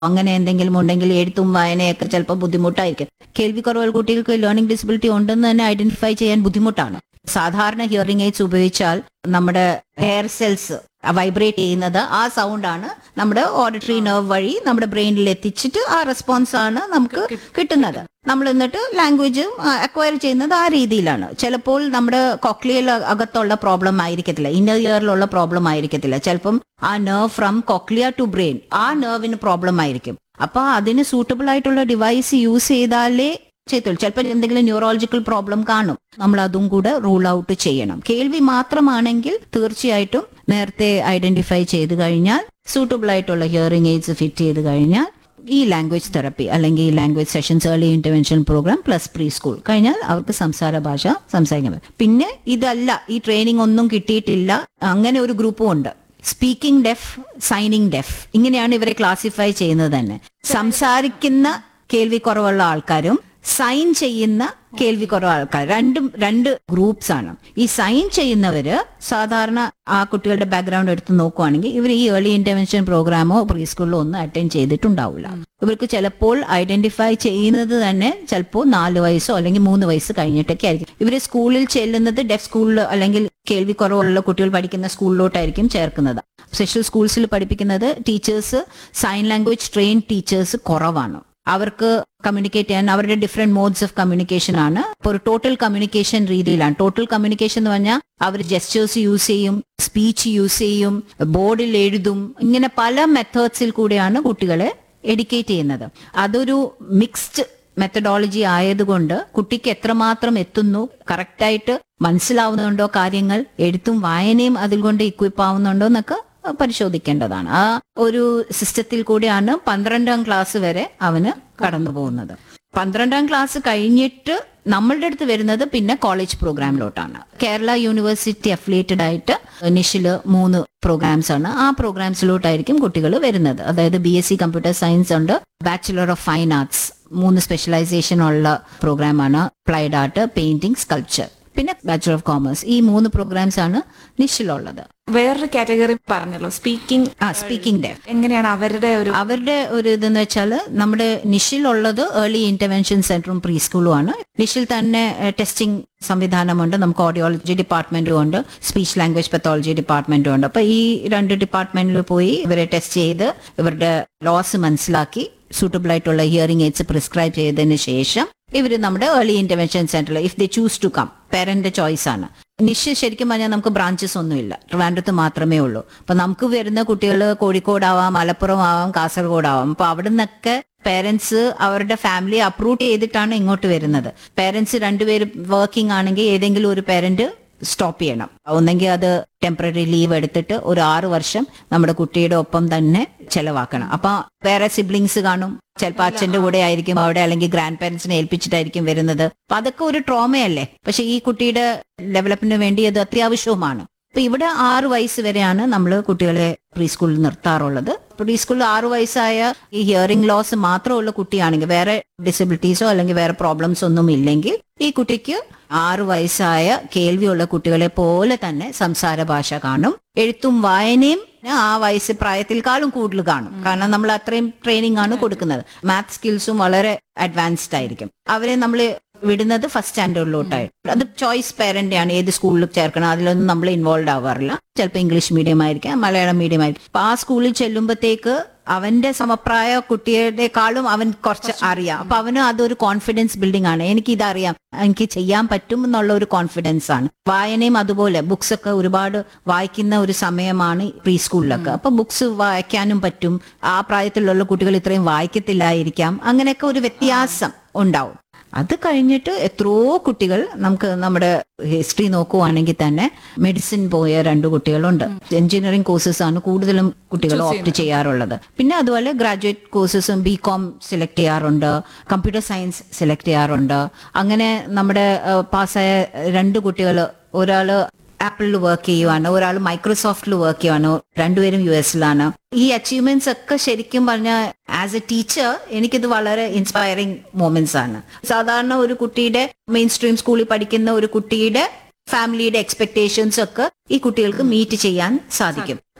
അങ്ങനെ എന്തെങ്കിലും ഉണ്ടെങ്കിൽ എഴുത്തും വായനയൊക്കെ ചിലപ്പോൾ ബുദ്ധിമുട്ടായിരിക്കും കേൾവിക്കുറവുള്ള കുട്ടികൾക്ക് ലേണിംഗ് ഡിസബിലിറ്റി ഉണ്ടെന്ന് തന്നെ ഐഡന്റിഫൈ ചെയ്യാൻ ബുദ്ധിമുട്ടാണ് സാധാരണ ഹിയറിംഗ് എയ്ഡ്സ് ഉപയോഗിച്ചാൽ നമ്മുടെ ഹെയർ സെൽസ് വൈബ്രേറ്റ് ചെയ്യുന്നത് ആ സൗണ്ട് ആണ് നമ്മുടെ ഓഡിറ്ററി നെർവ് വഴി നമ്മുടെ ബ്രെയിനിൽ എത്തിച്ചിട്ട് ആ റെസ്പോൺസ് ആണ് നമുക്ക് കിട്ടുന്നത് നമ്മൾ എന്നിട്ട് ലാംഗ്വേജ് അക്വയർ ചെയ്യുന്നത് ആ രീതിയിലാണ് ചിലപ്പോൾ നമ്മുടെ കൊക്ലിയൽ അകത്തുള്ള പ്രോബ്ലം ആയിരിക്കത്തില്ല ഇന്നർ ഇയറിലുള്ള പ്രോബ്ലം ആയിരിക്കത്തില്ല ചിലപ്പം ആ nerve from cochlea to brain ആ നെർവിന് പ്രോബ്ലം ആയിരിക്കും അപ്പൊ അതിന് സൂട്ടബിൾ ആയിട്ടുള്ള ഡിവൈസ് യൂസ് ചെയ്താലേ ചെയ്തുള്ളൂ ചിലപ്പോൾ എന്തെങ്കിലും ന്യൂറോളജിക്കൽ പ്രോബ്ലം കാണും നമ്മൾ അതും കൂടെ റൂൾ ഔട്ട് ചെയ്യണം കേൾവി മാത്രമാണെങ്കിൽ തീർച്ചയായിട്ടും നേരത്തെ ഐഡന്റിഫൈ ചെയ്ത് കഴിഞ്ഞാൽ സൂട്ടബിൾ ആയിട്ടുള്ള ഹിയറിംഗ് എയ്ഡ്സ് ഫിറ്റ് ചെയ്ത് കഴിഞ്ഞാൽ ഈ ലാംഗ്വേജ് തെറപ്പി അല്ലെങ്കിൽ ഈ language sessions early intervention programme plus preschool കഴിഞ്ഞാൽ അവർക്ക് സംസാര ഭാഷ സംസാരിക്കാൻ പറ്റും പിന്നെ ഇതല്ല ഈ ട്രെയിനിങ് ഒന്നും കിട്ടിയിട്ടില്ല അങ്ങനെ ഒരു ഗ്രൂപ്പും ഉണ്ട് സ്പീക്കിംഗ് ഡെഫ് സൈനിങ് ഡെഫ് ഇങ്ങനെയാണ് ഇവരെ ക്ലാസിഫൈ ചെയ്യുന്നത് തന്നെ സംസാരിക്കുന്ന കേൾവി കുറവുള്ള ആൾക്കാരും സൈൻ ചെയ്യുന്ന കേൾവി കുറവ് ആൾക്കാർ രണ്ടും രണ്ട് ഗ്രൂപ്പ്സ് ആണ് ഈ സൈൻ ചെയ്യുന്നവര് സാധാരണ ആ കുട്ടികളുടെ ബാക്ക്ഗ്രൗണ്ട് എടുത്ത് നോക്കുവാണെങ്കിൽ ഇവർ ഈ ഏർലി ഇന്റർവെൻഷൻ പ്രോഗ്രാമോ പ്രീ സ്കൂളിലോ ഒന്നും അറ്റൻഡ് ചെയ്തിട്ടുണ്ടാവില്ല ഇവർക്ക് ചിലപ്പോൾ ഐഡന്റിഫൈ ചെയ്യുന്നത് തന്നെ ചിലപ്പോൾ നാല് വയസ്സോ അല്ലെങ്കിൽ മൂന്ന് വയസ്സ് കഴിഞ്ഞിട്ടൊക്കെ ആയിരിക്കും ഇവര് സ്കൂളിൽ ചെല്ലുന്നത് ഡെഫ് സ്കൂളിൽ അല്ലെങ്കിൽ കേൾവി കുറവുള്ള കുട്ടികൾ പഠിക്കുന്ന സ്കൂളിലോട്ടായിരിക്കും ചേർക്കുന്നത് സ്പെഷ്യൽ സ്കൂൾസിൽ പഠിപ്പിക്കുന്നത് teachers sign language train teachers കുറവാണ് അവർക്ക് കമ്മ്യൂണിക്കേറ്റ് ചെയ്യാൻ അവരുടെ ഡിഫറെന്റ് മോഡ്സ് ഓഫ് കമ്മ്യൂണിക്കേഷൻ ആണ് ഇപ്പൊ ഒരു ടോട്ടൽ കമ്മ്യൂണിക്കേഷൻ രീതിയിലാണ് ടോട്ടൽ കമ്മ്യൂണിക്കേഷൻ എന്ന് പറഞ്ഞാൽ അവർ ജെസ്റ്റേഴ്സ് യൂസ് ചെയ്യും സ്പീച്ച് യൂസ് ചെയ്യും ബോർഡിൽ എഴുതും ഇങ്ങനെ പല മെത്തേഡ്സിൽ കൂടെയാണ് കുട്ടികളെ എഡ്യൂക്കേറ്റ് ചെയ്യുന്നത് അതൊരു മിക്സ്ഡ് മെത്തഡോളജി ആയതുകൊണ്ട് കുട്ടിക്ക് എത്രമാത്രം എത്തുന്നു കറക്റ്റായിട്ട് മനസ്സിലാവുന്നുണ്ടോ കാര്യങ്ങൾ എഴുത്തും വായനയും അതിൽ കൊണ്ട് ഇക്വിപ്പ് ആവുന്നുണ്ടോ എന്നൊക്കെ പരിശോധിക്കേണ്ടതാണ് ആ ഒരു സിസ്റ്റത്തിൽ കൂടിയാണ് പന്ത്രണ്ടാം ക്ലാസ് വരെ അവന് കടന്നു പോകുന്നത് പന്ത്രണ്ടാം ക്ലാസ് കഴിഞ്ഞിട്ട് നമ്മളുടെ അടുത്ത് വരുന്നത് പിന്നെ കോളേജ് പ്രോഗ്രാമിലോട്ടാണ് കേരള യൂണിവേഴ്സിറ്റി അഫിലിയേറ്റഡ് ആയിട്ട് നിഷില് മൂന്ന് പ്രോഗ്രാംസ് ആണ് ആ പ്രോഗ്രാംസിലോട്ടായിരിക്കും കുട്ടികൾ വരുന്നത് അതായത് B S C computer science ഉണ്ട് ബാച്ചിലർ ഓഫ് ഫൈൻ ആർട്സ് മൂന്ന് സ്പെഷ്യലൈസേഷൻ ഉള്ള പ്രോഗ്രാമാണ് അപ്ലൈഡ് ആർട്ട് പെയിന്റിംഗ് സ്കൾപ്ചർ പിന്നെ ബാച്ചുലർ ഓഫ് കോമേഴ്സ് ഈ മൂന്ന് പ്രോഗ്രാംസ് ആണ് നിഷിലുള്ളത് വേറൊരു കാറ്റഗറി പറഞ്ഞല്ലോ സ്പീക്കിംഗ് ആ സ്പീക്കിംഗ് ഡേ എങ്ങനെയാണ് അവരുടെ ഒരു അവരുടെ ഒരു ഇതെന്ന് വെച്ചാൽ നമ്മുടെ നിഷിലുള്ളത് ഏർലി ഇന്റർവെൻഷൻ സെന്ററും പ്രീ സ്കൂളും ആണ് നിഷിൽ തന്നെ ടെസ്റ്റിംഗ് സംവിധാനമുണ്ട് നമുക്ക് ഓഡിയോളജി ഡിപ്പാർട്ട്മെന്റും ഉണ്ട് സ്പീച്ച് ലാംഗ്വേജ് പത്തോളജി ഡിപ്പാർട്ട്മെന്റും ഉണ്ട് അപ്പൊ ഈ രണ്ട് ഡിപ്പാർട്ട്മെന്റിൽ പോയി ഇവരെ ടെസ്റ്റ് ചെയ്ത് ഇവരുടെ ലോസ് മനസ്സിലാക്കി സൂട്ടബിൾ ആയിട്ടുള്ള ഹിയറിംഗ് എയ്ഡ്സ് പ്രിസ്ക്രൈബ് ചെയ്തതിന് ശേഷം ഇവർ നമ്മുടെ ഏർലി ഇന്റർവെൻഷൻ സെന്ററിൽ if they choose to come parent choice ആണ് നിഷ് ശരിക്കും പറഞ്ഞാൽ നമുക്ക് ബ്രാഞ്ചസ് ഒന്നുമില്ല ട്രിവാൻഡ്രത്ത് മാത്രമേ ഉള്ളൂ അപ്പൊ നമുക്ക് വരുന്ന കുട്ടികൾ കോഴിക്കോടാവാം മലപ്പുറം ആവാം കാസർഗോഡ് ആവാം അപ്പൊ അവിടെ നിന്നൊക്കെ പേരൻസ് അവരുടെ ഫാമിലി അപ്രൂവ് ചെയ്തിട്ടാണ് ഇങ്ങോട്ട് വരുന്നത് പേരൻസ് രണ്ടുപേരും വർക്കിംഗ് ആണെങ്കിൽ ഏതെങ്കിലും ഒരു പേരന്റ് സ്റ്റോപ്പ് ചെയ്യണം ഒന്നെങ്കിൽ അത് ടെമ്പററി ലീവ് എടുത്തിട്ട് ഒരു ആറു വർഷം നമ്മുടെ കുട്ടിയുടെ ഒപ്പം തന്നെ ചെലവാക്കണം അപ്പൊ വേറെ സിബ്ലിങ്സ് കാണും ചിലപ്പോൾ അച്ഛന്റെ കൂടെ ആയിരിക്കും അവിടെ അല്ലെങ്കിൽ ഗ്രാൻഡ് പാരന്റ്സിനെ ഏൽപ്പിച്ചിട്ടായിരിക്കും വരുന്നത് അപ്പൊ അതൊക്കെ ഒരു ട്രോമയല്ലേ പക്ഷെ ഈ കുട്ടിയുടെ ഡെവലപ്മെന്റിന് വേണ്ടി അത് അത്യാവശ്യവുമാണ് അപ്പൊ ഇവിടെ ആറു വയസ്സ് വരെയാണ് നമ്മൾ കുട്ടികളെ പ്രീ സ്കൂളിൽ നിർത്താറുള്ളത് പ്രീ സ്കൂളിൽ ആറു വയസ്സായ ഈ ഹിയറിംഗ് ലോസ് മാത്രമുള്ള കുട്ടിയാണെങ്കിൽ വേറെ ഡിസബിലിറ്റീസോ അല്ലെങ്കിൽ വേറെ പ്രോബ്ലംസ് ഒന്നും ഇല്ലെങ്കിൽ ഈ കുട്ടിക്ക് ആറു വയസ്സായ കേൾവിയുള്ള കുട്ടികളെ പോലെ തന്നെ സംസാര ഭാഷ കാണും എഴുത്തും വായനയും ആ വയസ്സ് പ്രായത്തിൽക്കാളും കൂടുതൽ കാണും കാരണം നമ്മൾ അത്രയും ട്രെയിനിങ് ആണ് കൊടുക്കുന്നത് മാത്സ് സ്കിൽസും വളരെ അഡ്വാൻസ്ഡ് ആയിരിക്കും അവരെ നമ്മൾ വിടുന്നത് ഫസ്റ്റ് സ്റ്റാൻഡേർഡിലോട്ടായിട്ട് അത് ചോയ്സ് പേരന്റ് ആണ് ഏത് സ്കൂളിൽ ചേർക്കണം അതിലൊന്നും നമ്മൾ ഇൻവോൾവ് ആവാറില്ല ചിലപ്പോൾ ഇംഗ്ലീഷ് മീഡിയം ആയിരിക്കാം മലയാളം മീഡിയം ആയിരിക്കും അപ്പൊ ആ സ്കൂളിൽ ചെല്ലുമ്പോഴത്തേക്ക് അവന്റെ സമപ്രായ കുട്ടിയുടെക്കാളും അവൻ കുറച്ച് അറിയാം അപ്പൊ അവന് അതൊരു കോൺഫിഡൻസ് ബിൽഡിംഗ് ആണ് എനിക്ക് ഇതറിയാം എനിക്ക് ചെയ്യാൻ പറ്റും എന്നുള്ള ഒരു കോൺഫിഡൻസ് ആണ് വായനയും അതുപോലെ ബുക്സ് ഒക്കെ ഒരുപാട് വായിക്കുന്ന ഒരു സമയമാണ് പ്രീ സ്കൂളിലൊക്കെ അപ്പൊ ബുക്സ് വായിക്കാനും പറ്റും ആ പ്രായത്തിലുള്ള കുട്ടികൾ ഇത്രയും വായിക്കത്തില്ലായിരിക്കാം അങ്ങനെയൊക്കെ ഒരു വ്യത്യാസം ഉണ്ടാവും അത് കഴിഞ്ഞിട്ട് എത്രയോ കുട്ടികൾ നമുക്ക് നമ്മുടെ ഹിസ്റ്ററി നോക്കുവാണെങ്കിൽ തന്നെ മെഡിസിൻ പോയ രണ്ട് കുട്ടികളുണ്ട് എഞ്ചിനീയറിംഗ് കോഴ്സസ് ആണ് കൂടുതലും കുട്ടികൾ ഓപ്റ്റ് ചെയ്യാറുള്ളത് പിന്നെ അതുപോലെ ഗ്രാജുവേറ്റ് കോഴ്സസും ബി കോം സെലക്ട് ചെയ്യാറുണ്ട് കമ്പ്യൂട്ടർ സയൻസ് സെലക്ട് ചെയ്യാറുണ്ട് അങ്ങനെ നമ്മുടെ പാസ്സായ രണ്ട് കുട്ടികൾ ഒരാള് ആപ്പിളിൽ വർക്ക് ചെയ്യുവാണ് ഒരാൾ മൈക്രോസോഫ്റ്റിൽ വർക്ക് ചെയ്യുവാണ് രണ്ടുപേരും യു എസിലാണ് ഈ അച്ചീവ്മെന്റ്സ് ഒക്കെ ശരിക്കും പറഞ്ഞാൽ ആസ് എ ടീച്ചർ എനിക്കിത് വളരെ ഇൻസ്പയറിംഗ് മൊമെന്റ്സ് ആണ് സാധാരണ ഒരു കുട്ടിയുടെ മെയിൻ സ്ട്രീം സ്കൂളിൽ പഠിക്കുന്ന ഒരു കുട്ടിയുടെ ഫാമിലിയുടെ എക്സ്പെക്ടേഷൻസ് ഒക്കെ ഈ കുട്ടികൾക്ക് മീറ്റ് ചെയ്യാൻ സാധിക്കും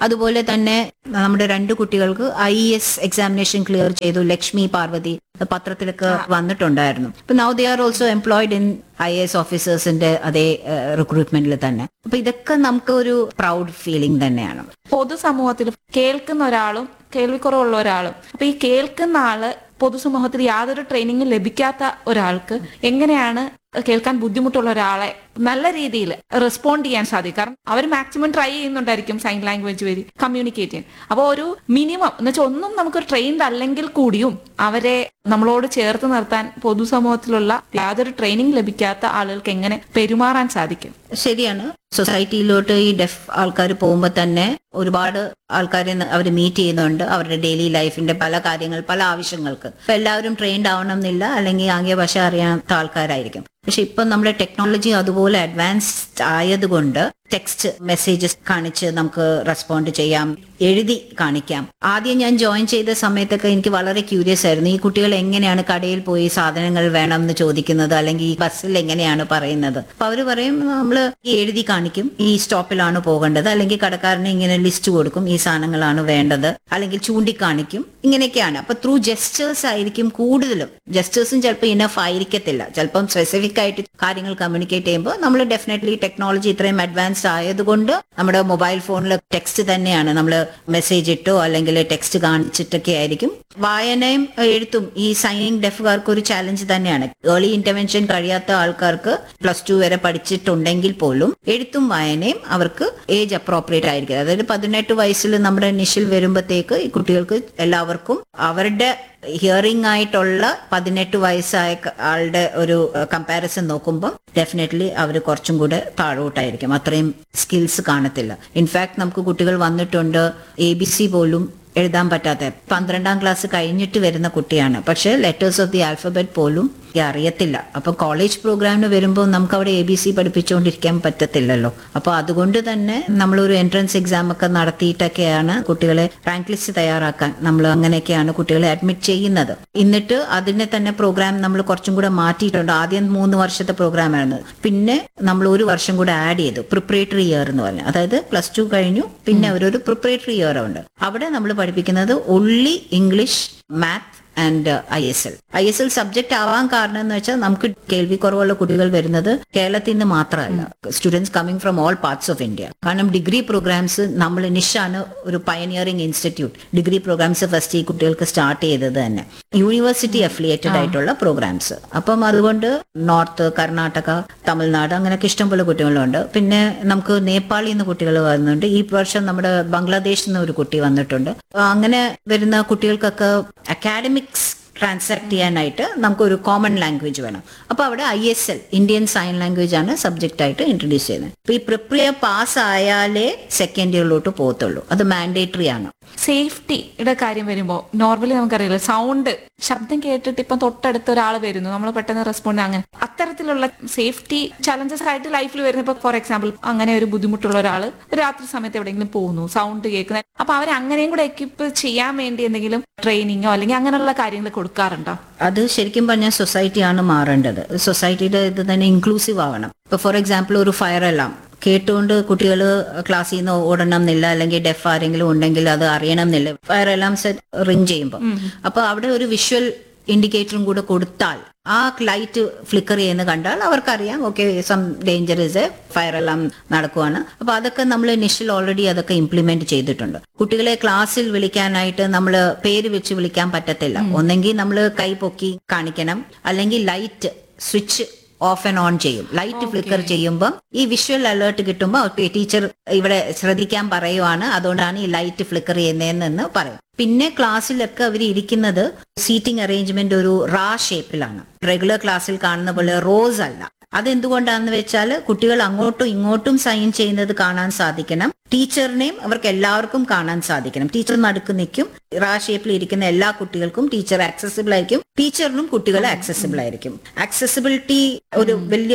അതുപോലെ തന്നെ നമ്മുടെ രണ്ട് കുട്ടികൾക്ക് ഐ എസ് എക്സാമിനേഷൻ ക്ലിയർ ചെയ്തു ലക്ഷ്മി പാർവതി പത്രത്തിലൊക്കെ വന്നിട്ടുണ്ടായിരുന്നു അപ്പൊ now they are also employed in I S ഓഫീസേഴ്സിന്റെ അതേ റിക്രൂട്ട്മെന്റിൽ തന്നെ അപ്പൊ ഇതൊക്കെ നമുക്ക് ഒരു പ്രൗഡ് ഫീലിംഗ് തന്നെയാണ് പൊതുസമൂഹത്തിൽ കേൾക്കുന്ന ഒരാളും കേൾവിക്കുറവുള്ള ഒരാളും അപ്പൊ ഈ കേൾക്കുന്ന ആള് പൊതുസമൂഹത്തിൽ യാതൊരു ട്രെയിനിങ്ങും ലഭിക്കാത്ത ഒരാൾക്ക് എങ്ങനെയാണ് കേൾക്കാൻ ബുദ്ധിമുട്ടുള്ള ഒരാളെ നല്ല രീതിയിൽ റെസ്പോണ്ട് ചെയ്യാൻ സാധിക്കും കാരണം അവർ മാക്സിമം ട്രൈ ചെയ്യുന്നുണ്ടായിരിക്കും സൈൻ ലാംഗ്വേജ് വഴി കമ്മ്യൂണിക്കേറ്റ് ചെയ്യാൻ അപ്പോൾ ഒരു മിനിമം എന്ന് വെച്ചാൽ ഒന്നും നമുക്ക് ട്രെയിൻഡ് അല്ലെങ്കിൽ കൂടിയും അവരെ നമ്മളോട് ചേർത്ത് നിർത്താൻ പൊതുസമൂഹത്തിലുള്ള യാതൊരു ട്രെയിനിങ് ലഭിക്കാത്ത ആളുകൾക്ക് എങ്ങനെ പെരുമാറാൻ സാധിക്കും ശരിയാണ് സൊസൈറ്റിയിലോട്ട് ഈ ഡെഫ് ആൾക്കാർ പോകുമ്പോൾ തന്നെ ഒരുപാട് ആൾക്കാരെ അവർ മീറ്റ് ചെയ്യുന്നുണ്ട് അവരുടെ ഡെയിലി ലൈഫിന്റെ പല കാര്യങ്ങൾ പല ആവശ്യങ്ങൾക്ക് ഇപ്പൊ എല്ലാവരും ട്രെയിൻഡ് ആവണം എന്നില്ല അല്ലെങ്കിൽ ആംഗ്യ ഭാഷ അറിയാത്ത ആൾക്കാരായിരിക്കും പക്ഷെ ഇപ്പം നമ്മുടെ ടെക്നോളജി അതുപോലെ അഡ്വാൻസ്ഡ് ആയതുകൊണ്ട് ടെക്സ്റ്റ് മെസ്സേജസ് കാണിച്ച് നമുക്ക് റെസ്പോണ്ട് ചെയ്യാം എഴുതി കാണിക്കാം ആദ്യം ഞാൻ ജോയിൻ ചെയ്ത സമയത്തൊക്കെ എനിക്ക് വളരെ ക്യൂരിയസ് ആയിരുന്നു ഈ കുട്ടികൾ എങ്ങനെയാണ് കടയിൽ പോയി സാധനങ്ങൾ വേണം എന്ന് ചോദിക്കുന്നത് അല്ലെങ്കിൽ ഈ ബസ്സിൽ എങ്ങനെയാണ് പറയുന്നത് അപ്പൊ അവര് പറയും നമ്മൾ എഴുതി കാണിക്കും ഈ സ്റ്റോപ്പിലാണ് പോകേണ്ടത് അല്ലെങ്കിൽ കടക്കാരന് ഇങ്ങനെ ലിസ്റ്റ് കൊടുക്കും ഈ സാധനങ്ങളാണ് വേണ്ടത് അല്ലെങ്കിൽ ചൂണ്ടിക്കാണിക്കും ഇങ്ങനെയൊക്കെയാണ് അപ്പൊ ത്രൂ ജെസ്റ്റേഴ്സ് ആയിരിക്കും കൂടുതലും ജെസ്റ്റേഴ്സും ചിലപ്പോൾ ഇനഫ് ആയിരിക്കത്തില്ല ചിലപ്പം സ്പെസിഫിക് ആയിട്ട് കാര്യങ്ങൾ കമ്മ്യൂണിക്കേറ്റ് ചെയ്യുമ്പോൾ നമ്മൾ ഡെഫിനറ്റ്ലി ടെക്നോളജി ഇത്രയും അഡ്വാൻസ്ഡ് ആയതുകൊണ്ട് നമ്മുടെ മൊബൈൽ ഫോണിൽ ടെക്സ്റ്റ് തന്നെയാണ് നമ്മൾ മെസ്സേജ് ഇട്ടോ അല്ലെങ്കിൽ ടെക്സ്റ്റ് കാണിച്ചിട്ടൊക്കെ ആയിരിക്കും വായനയും എഴുത്തും ഈ സൈനിങ് ഡെഫുകാർക്ക് ഒരു ചാലഞ്ച് തന്നെയാണ് ഏർലി ഇന്റർവെൻഷൻ കഴിയാത്ത ആൾക്കാർക്ക് പ്ലസ് ടു വരെ പഠിച്ചിട്ടുണ്ടെങ്കിൽ പോലും എഴുത്തും വായനയും അവർക്ക് ഏജ് അപ്രോപ്രിയേറ്റ് ആയിരിക്കും അതായത് പതിനെട്ട് വയസ്സിൽ നമ്മുടെ നിഷിൽ വരുമ്പോഴത്തേക്ക് ഈ കുട്ടികൾക്ക് എല്ലാവർക്കും അവരുടെ ഹിയറിംഗ് ആയിട്ടുള്ള പതിനെട്ട് വയസ്സായ ക- ആളുടെ ഒരു കമ്പാരിസൺ നോക്കുമ്പോൾ ഡെഫിനറ്റ്ലി അവർ കുറച്ചും കൂടെ താഴോട്ടായിരിക്കും അത്രയും സ്കിൽസ് കാണത്തില്ല ഇൻഫാക്ട് നമുക്ക് കുട്ടികൾ വന്നിട്ടുണ്ട് എ ബി സി പോലും എഴുതാൻ പറ്റാത്ത പന്ത്രണ്ടാം ക്ലാസ് കഴിഞ്ഞിട്ട് വരുന്ന കുട്ടിയാണ് പക്ഷെ ലെറ്റേഴ്സ് ഓഫ് ദി ആൽഫബറ്റ് പോലും ഈ അറിയത്തില്ല അപ്പൊ കോളേജ് പ്രോഗ്രാമിന് വരുമ്പോൾ നമുക്ക് അവിടെ എ ബി സി പഠിപ്പിച്ചുകൊണ്ടിരിക്കാൻ പറ്റത്തില്ലല്ലോ അപ്പൊ അതുകൊണ്ട് തന്നെ നമ്മളൊരു എൻട്രൻസ് എക്സാം ഒക്കെ നടത്തിയിട്ടൊക്കെയാണ് കുട്ടികളെ റാങ്ക് ലിസ്റ്റ് തയ്യാറാക്കാൻ നമ്മൾ അങ്ങനെയൊക്കെയാണ് കുട്ടികളെ അഡ്മിറ്റ് ചെയ്യുന്നത് എന്നിട്ട് അതിനെ തന്നെ പ്രോഗ്രാം നമ്മൾ കുറച്ചും കൂടെ മാറ്റിയിട്ടുണ്ട് ആദ്യം മൂന്ന് വർഷത്തെ പ്രോഗ്രാം ആയിരുന്നു പിന്നെ നമ്മൾ ഒരു വർഷം കൂടെ ആഡ് ചെയ്തു പ്രിപ്പറേറ്ററി ഇയർ എന്ന് പറഞ്ഞു അതായത് പ്ലസ് ടു കഴിഞ്ഞു പിന്നെ അവരൊരു പ്രിപ്പറേറ്ററി ഇയർ ഉണ്ട് അവിടെ നമ്മൾ പഠിപ്പിക്കുന്നത് only English math and I S L I S L subject ആവാൻ കാരണം എന്ന് വെച്ചാൽ നമുക്ക് കേൾവി കുറവുള്ള കുട്ടികൾ വരുന്നത് കേരളത്തിൽ നിന്ന് മാത്രമല്ല students coming from all parts of India കാരണം ഡിഗ്രി പ്രോഗ്രാംസ് നമ്മൾ നിഷാണ് ഒരു pioneering institute degree programmes first ഈ കുട്ടികൾക്ക് സ്റ്റാർട്ട് ചെയ്തത് തന്നെ യൂണിവേഴ്സിറ്റി അഫിലിയേറ്റഡ് ആയിട്ടുള്ള പ്രോഗ്രാംസ് അപ്പം അതുകൊണ്ട് നോർത്ത് കർണാടക തമിഴ്നാട് അങ്ങനെയൊക്കെ ഇഷ്ടംപോലെ കുട്ടികളുണ്ട് പിന്നെ നമുക്ക് നേപ്പാളിൽ നിന്ന് കുട്ടികൾ വരുന്നുണ്ട് ഈ വർഷം നമ്മുടെ ബംഗ്ലാദേശിൽ നിന്ന് ഒരു കുട്ടി വന്നിട്ടുണ്ട് അങ്ങനെ വരുന്ന കുട്ടികൾക്കൊക്കെ അക്കാഡമിക്സ് ട്രാൻസാക്ട് ചെയ്യാനായിട്ട് നമുക്ക് ഒരു കോമൺ ലാംഗ്വേജ് വേണം അപ്പൊ അവിടെ I S L Indian sign language ആണ് സബ്ജക്റ്റ് ആയിട്ട് ഇൻട്രൊഡ്യൂസ് ചെയ്യുന്നത് അപ്പൊ ഈ പ്രിപ്രിയർ പാസ് ആയാലേ സെക്കൻഡ് ഇയറിലോട്ട് പോകത്തുള്ളൂ അത് മാൻഡേറ്ററി ആണ് സേഫ്റ്റിയുടെ കാര്യം വരുമ്പോൾ നോർമലി നമുക്കറിയില്ല സൗണ്ട് ശബ്ദം കേട്ടിട്ട് ഇപ്പം തൊട്ടടുത്ത് ഒരാൾ വരുന്നു നമ്മൾ പെട്ടെന്ന് റെസ്പോണ്ട് അങ്ങനെ അത്തരത്തിലുള്ള സേഫ്റ്റി ചലഞ്ചസ് ആയിട്ട് ലൈഫിൽ വരുന്ന ഇപ്പൊ ഫോർ എക്സാമ്പിൾ അങ്ങനെ ഒരു ബുദ്ധിമുട്ടുള്ള ഒരാൾ രാത്രി സമയത്ത് എവിടെയെങ്കിലും പോകുന്നു സൗണ്ട് കേൾക്കുന്ന അപ്പൊ അവർ അങ്ങനെയും കൂടെ എക്യുപ്പ് ചെയ്യാൻ വേണ്ടി എന്തെങ്കിലും ട്രെയിനിങ്ങോ അല്ലെങ്കിൽ അങ്ങനെയുള്ള കാര്യങ്ങൾ കൊടുക്കാറുണ്ടോ അത് ശരിക്കും പറഞ്ഞാൽ സൊസൈറ്റിയാണ് മാറേണ്ടത് സൊസൈറ്റിയുടെ ഇത് തന്നെ ഇൻക്ലൂസീവ് ആവണം ഇപ്പൊ ഫോർ എക്സാമ്പിൾ ഒരു ഫയർ അലാം കേട്ടുകൊണ്ട് കുട്ടികൾ ക്ലാസ്സിൽ നിന്ന് ഓടണം എന്നില്ല അല്ലെങ്കിൽ ഡെഫ് ആരെങ്കിലും ഉണ്ടെങ്കിൽ അത് അറിയണം എന്നില്ല ഫയർ അലാംസ് റിങ് ചെയ്യുമ്പോൾ അപ്പൊ അവിടെ ഒരു വിഷ്വൽ ഇൻഡിക്കേറ്ററും കൂടെ കൊടുത്താൽ ആ ലൈറ്റ് ഫ്ലിക്കർ ചെയ്യുന്ന കണ്ടാൽ അവർക്കറിയാം okay some danger is a fire alarm നടക്കുവാണ് അപ്പൊ അതൊക്കെ നമ്മൾ നിഷിൽ ഓൾറെഡി അതൊക്കെ ഇംപ്ലിമെന്റ് ചെയ്തിട്ടുണ്ട് കുട്ടികളെ ക്ലാസ്സിൽ വിളിക്കാനായിട്ട് നമ്മൾ പേര് വെച്ച് വിളിക്കാൻ പറ്റത്തില്ല ഒന്നെങ്കിൽ നമ്മൾ കൈ പൊക്കി കാണിക്കണം അല്ലെങ്കിൽ light switch off and on ചെയ്യും ലൈറ്റ് ഫ്ലിക്കർ ചെയ്യുമ്പോൾ ഈ വിഷ്വൽ അലേർട്ട് കിട്ടുമ്പോൾ ടീച്ചർ ഇവിടെ ശ്രദ്ധിക്കാൻ പറയുവാണ് അതുകൊണ്ടാണ് ഈ ലൈറ്റ് ഫ്ലിക്കർ ചെയ്യുന്നതെന്ന് പറയും പിന്നെ ക്ലാസ്സിലൊക്കെ അവർ ഇരിക്കുന്നത് സീറ്റിംഗ് അറേഞ്ച്മെന്റ് ഒരു റാ ഷേപ്പിലാണ് റെഗുലർ ക്ലാസ്സിൽ കാണുന്ന പോലെ റോസ് അല്ല അതെന്തുകൊണ്ടാന്ന് വെച്ചാൽ കുട്ടികൾ അങ്ങോട്ടും ഇങ്ങോട്ടും സൈൻ ചെയ്യുന്നത് കാണാൻ സാധിക്കണം ടീച്ചറിനെയും അവർക്ക് എല്ലാവർക്കും കാണാൻ സാധിക്കണം ടീച്ചർ നടുക്ക് നിൽക്കും റാ ഷേപ്പിൽ ഇരിക്കുന്ന എല്ലാ കുട്ടികൾക്കും ടീച്ചർ ആക്സസിബിൾ ആയിരിക്കും ടീച്ചറിനും കുട്ടികൾ ആക്സസിബിൾ ആയിരിക്കും ആക്സസിബിലിറ്റി ഒരു വലിയ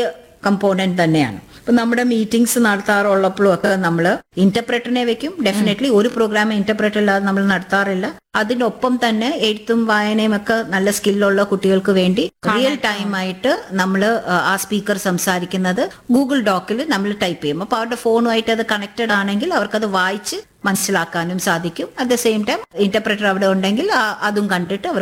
കമ്പോണന്റ് തന്നെയാണ് ഇപ്പൊ നമ്മുടെ മീറ്റിംഗ്സ് നടത്താറുള്ളപ്പോഴും ഒക്കെ നമ്മൾ ഇന്റർപ്രറ്ററിനെ വെക്കും ഡെഫിനറ്റ്ലി ഒരു പ്രോഗ്രാം ഇന്റർപ്രറ്റർ ഇല്ലാതെ നമ്മൾ നടത്താറില്ല അതിനൊപ്പം തന്നെ എഴുത്തും വായനയും ഒക്കെ നല്ല സ്കില്ലുള്ള കുട്ടികൾക്ക് വേണ്ടി റിയൽ ടൈം ആയിട്ട് നമ്മൾ ആ സ്പീക്കർ സംസാരിക്കുന്നത് ഗൂഗിൾ ഡോക്കിൽ നമ്മൾ ടൈപ്പ് ചെയ്യും അപ്പൊ അവരുടെ ഫോണുമായിട്ട് അത് കണക്റ്റഡ് ആണെങ്കിൽ അവർക്കത് വായിച്ച് മനസ്സിലാക്കാനും സാധിക്കും at the same time interpreter അവിടെ ഉണ്ടെങ്കിൽ ആ- അതും കണ്ടിട്ട് അവർ